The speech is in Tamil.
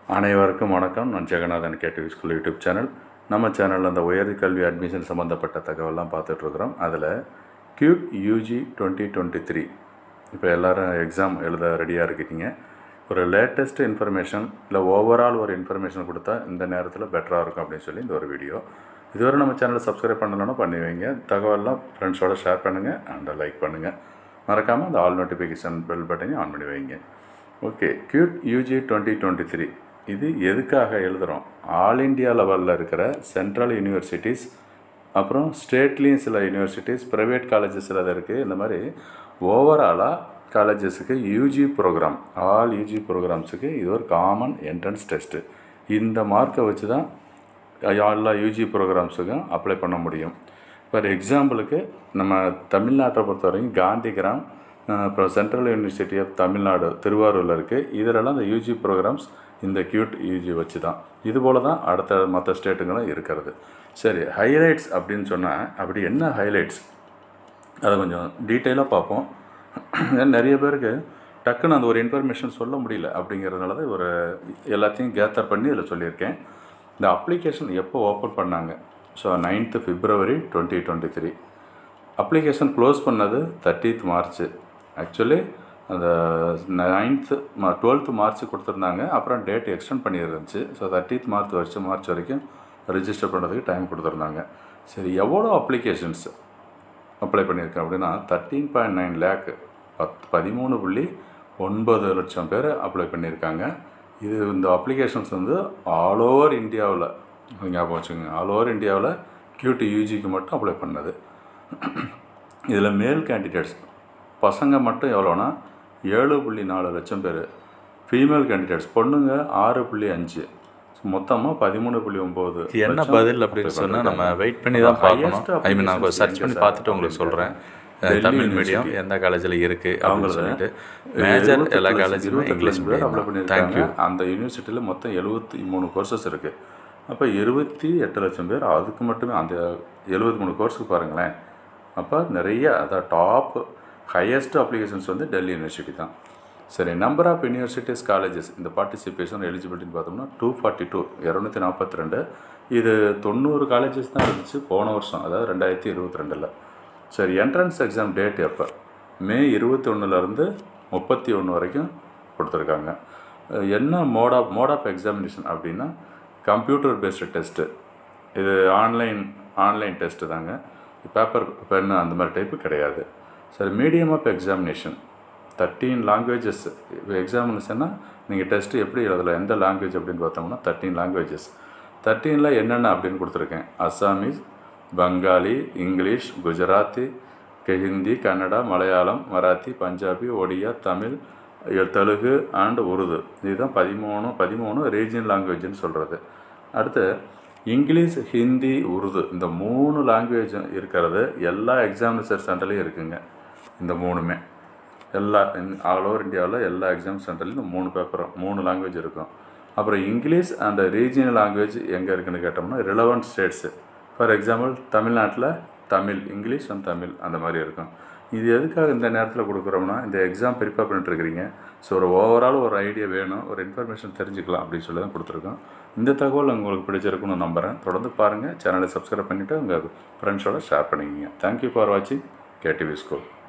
அனைவருக்கும் வணக்கம் நான் Jeganathan KTV school YouTube channel நம்ம சேனலில் அந்த உயர்தி கல்வி அட்மிஷன் சம்மந்தப்பட்ட தகவல்லாம் பார்த்துட்ருக்குறோம் அதில் CUET UG twenty twenty three இப்போ எல்லோரும் எக்ஸாம் எழுத ரெடியாக இருக்கீங்க ஒரு லேட்டஸ்ட் இன்ஃபர்மேஷன் இல்லை ஓவரால் ஒரு இன்ஃபர்மேஷன் கொடுத்தா இந்த நேரத்தில் பெட்டராக இருக்கும் அப்படின்னு சொல்லி இந்த ஒரு வீடியோ இதுவரை நம்ம சேனலை சப்ஸ்கிரைப் பண்ணலன்னா பண்ணி வைங்க தகவல்லாம் ஃப்ரெண்ட்ஸோட ஷேர் பண்ணுங்கள் அண்ட் லைக் பண்ணுங்கள் மறக்காமல் அந்த ஆல் நோட்டிஃபிகேஷன் பெல் பட்டனையும் ஆன் பண்ணி வைங்க okay CUET UG twenty twenty three இது எதுக்காக எழுதுகிறோம் ஆல் இண்டியா லெவலில் இருக்கிற சென்ட்ரல் யூனிவர்சிட்டிஸ் அப்புறம் ஸ்டேட்லேயும் சில யூனிவர்சிட்டிஸ் ப்ரைவேட் காலேஜஸ் சிலது இருக்குது இந்த மாதிரி ஓவராலாக காலேஜஸுக்கு யூஜி ப்ரோக்ராம் ஆல் யூஜி ப்ரோக்ராம்ஸுக்கு இது ஒரு காமன் என்ட்ரன்ஸ் டெஸ்ட்டு இந்த மார்க்கை வச்சு தான் எல்லா யூஜி ப்ரோக்ராம்ஸுக்கும் அப்ளை பண்ண முடியும் ஃபார் எக்ஸாம்பிளுக்கு நம்ம தமிழ்நாட்டை பொறுத்த வரைக்கும் காந்திகிராம் அஹ், அப்புறம் சென்ட்ரல் யூனிவர்சிட்டி ஆஃப் தமிழ்நாடு திருவாரூரில் இருக்குது இதிலெல்லாம் இந்த யூஜி ப்ரோக்ராம்ஸ் இந்த கியூட் யூஜி வச்சு தான் இது போல தான் அடுத்த மற்ற ஸ்டேட்டுங்களும் இருக்கிறது சரி ஹைலைட்ஸ் அப்படின்னு சொன்னால் அப்படி என்ன ஹைலைட்ஸ் அதை கொஞ்சம் டீட்டெயிலாக பார்ப்போம் ஏன்னா நிறைய பேருக்கு டக்குன்னு அந்த ஒரு இன்ஃபர்மேஷன் சொல்ல முடியல அப்படிங்கிறதுனால தான் ஒரு எல்லாத்தையும் கேத்தர் பண்ணி இதில் சொல்லியிருக்கேன் இந்த அப்ளிகேஷன் எப்போ ஓப்பன் பண்ணாங்க so ninth February twenty twenty three application close பண்ணது தேர்ட்டீத் மார்ச் ஆக்சுவலி அந்த நைன்த்து மா டுவெல்த்து மார்ச் கொடுத்துருந்தாங்க அப்புறம் டேட் எக்ஸ்டெண்ட் பண்ணியிருந்துச்சு ஸோ தேர்ட்டீத் மார்ச் வருஷம் மார்ச் வரைக்கும் ரிஜிஸ்டர் பண்ணுறதுக்கு டைம் கொடுத்துருந்தாங்க சரி எவ்வளோ அப்ளிகேஷன்ஸ் அப்ளை பண்ணியிருக்கேன் அப்படின்னா தேர்ட்டீன் பாயிண்ட் நைன் லேக் பத் பதிமூணு புள்ளி ஒன்பது லட்சம் பேர் அப்ளை பண்ணியிருக்காங்க இது இந்த அப்ளிகேஷன்ஸ் வந்து ஆல் ஓவர் இந்தியாவில் ஞாபகம் வச்சுக்கோங்க ஆல் ஓவர் இந்தியாவில் கியூடி யூஜிக்கு மட்டும் அப்ளை பண்ணது இதில் மேல் கேண்டிடேட்ஸ் பசங்க மட்டும் எவ்வளோனா ஏழு புள்ளி நாலு லட்சம் பேர் ஃபீமேல் கேண்டிடேட்ஸ் பொண்ணுங்க ஆறு புள்ளி அஞ்சு மொத்தமாக பதிமூணு புள்ளி ஒம்பது இது என்ன பதில் அப்படின்னு சொன்னால் நம்ம வெயிட் பண்ணி தான் பார்க்கணும் ஐ மீன் நான் சர்ச் பண்ணி பார்த்துட்டு உங்களுக்கு சொல்கிறேன் தமிழ் மீடியம் எந்த காலேஜில் இருக்குது அப்படின்னு சொல்லிட்டு மேஜர் எல்லா காலேஜிலுமே இங்கிலீஷ் அப்ளை மீடியம் பண்ணியிருக்காங்க தேங்க்யூ அந்த யூனிவர்சிட்டியில் மொத்தம் எழுபத்தி மூணு கோர்சஸ் இருக்குது அப்போ இருபத்தி எட்டு லட்சம் பேர் அதுக்கு மட்டுமே அந்த எழுபத்தி மூணு கோர்ஸுக்கு பாருங்களேன் அப்போ நிறைய அதான் டாப் ஹையஸ்ட் அப்ளிகேஷன்ஸ் வந்து டெல்லி யூனிவர்சிட்டி தான் சரி நம்பர் ஆஃப் யூனிவர்சிட்டிஸ் காலேஜஸ் இந்த பார்ட்டிசிபேஷன் எலிஜிபிலிட்டின்னு பார்த்தோம்னா டூ ஃபார்ட்டி டூ இரநூத்தி நாற்பத்தி ரெண்டு இது தொண்ணூறு காலேஜஸ் தான் இருந்துச்சு போன வருஷம் அதாவது ரெண்டாயிரத்தி இருபத்தி ரெண்டில் சரி என்ட்ரன்ஸ் எக்ஸாம் டேட் எப்போ மே இருபத்தி ஒன்றுலேருந்து முப்பத்தி ஒன்று வரைக்கும் கொடுத்துருக்காங்க அஹ் என்ன mode of mode of examination அப்படின்னா கம்ப்யூட்டர் பேஸ்டு டெஸ்ட்டு இது ஆன்லைன் ஆன்லைன் டெஸ்ட்டு தாங்க பேப்பர் பென்னு அந்த மாதிரி டைப்பு கிடையாது சரி medium of examination thirteen languages எக்ஸாமினேஷன்னா நீங்கள் டெஸ்ட்டு எப்படி எழுதலாம் எந்த லாங்குவேஜ் அப்படின்னு பார்த்தோம்னா தேர்ட்டீன் லாங்குவேஜஸ் தேர்ட்டீனில் என்னென்ன அப்படின்னு கொடுத்துருக்கேன் அஸ்ஸாமீஸ் பங்காளி இங்கிலீஷ் குஜராத்தி க- ஹிந்தி கன்னடா மலையாளம் மராத்தி பஞ்சாபி ஒடியா தமிழ் எ- தெலுங்கு அண்ட் உருது இதுதான் பதிமூணு பதிமூணு ரீஜியன் லாங்குவேஜ்னு சொல்கிறது அடுத்து இங்கிலீஷ் ஹிந்தி உருது இந்த மூணு லாங்குவேஜ் இருக்கிறது எல்லா எக்ஸாமினேஷன் சென்டர்லேயும் இருக்குங்க இந்த மூணுமே எல்லா ஆல் ஓவர் இந்தியாவில் எல்லா எக்ஸாம் சென்டர்லையும் இந்த மூணு பேப்பரும் மூணு லாங்குவேஜ் இருக்கும் அப்புறம் இங்கிலீஷ் அந்த ரீஜியனல் லாங்குவேஜ் எங்கே இருக்குன்னு கேட்டோம்னா ரிலவெண்ட் ஸ்டேட்ஸு ஃபார் எக்ஸாம்பிள் தமிழ்நாட்டில் தமிழ் இங்கிலீஷ் அண்ட் தமிழ் அந்த மாதிரி இருக்கும் இது எதுக்காக இந்த நேரத்தில் கொடுக்குறோம்னா இந்த எக்ஸாம் ப்ரிப்பேர் பண்ணிட்டு இருக்கிறீங்க ஸோ ஒரு ஓவரால் ஒரு ஐடியா வேணும் ஒரு இன்ஃபர்மேஷன் தெரிஞ்சுக்கலாம் அப்படின்னு சொல்லி தான் கொடுத்துருக்கோம் இந்த தகவல் உங்களுக்கு பிடிச்சிருக்குன்னு நம்புகிறேன் தொடர்ந்து பாருங்கள் சேனலை சப்ஸ்கிரைப் பண்ணிவிட்டு உங்கள் ஃப்ரெண்ட்ஸோட ஷேர் பண்ணிக்கிங்க தேங்க்யூ ஃபார் வாட்சிங் கேடிவி ஸ்கூல்